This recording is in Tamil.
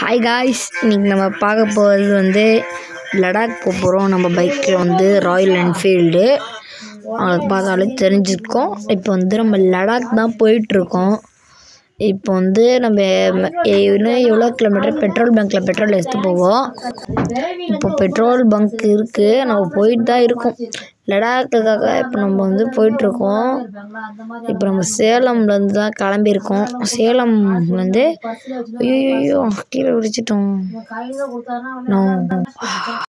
ஹாய் காய்ஸ் இன்னைக்கு நம்ம பார்க்க போகிறது வந்து லடாக் போக போகிறோம் நம்ம பைக்கில் வந்து ராயல் என்ஃபீல்டு அதை பார்த்தாலே தெரிஞ்சிருக்கோம் இப்போ வந்து நம்ம லடாக் தான் போயிட்டுருக்கோம் இப்போ வந்து நம்ம ம- எ- இன்னும் எவ்வளோ கிலோமீட்டர் பெட்ரோல் பங்க்கில் பெட்ரோல் எடுத்து போவோம் இப்போ பெட்ரோல் பங்க் இருக்குது நம்ம போயிட்டு தான் இருக்கோம் லடாக்குக்காக இப்போ நம்ம வந்து போயிட்டுருக்கோம் இப்போ நம்ம சேலம்லேருந்து தான் கிளம்பியிருக்கோம் சேலம்லேருந்து ஐயோ கீழே விடிச்சிட்டோம் நோ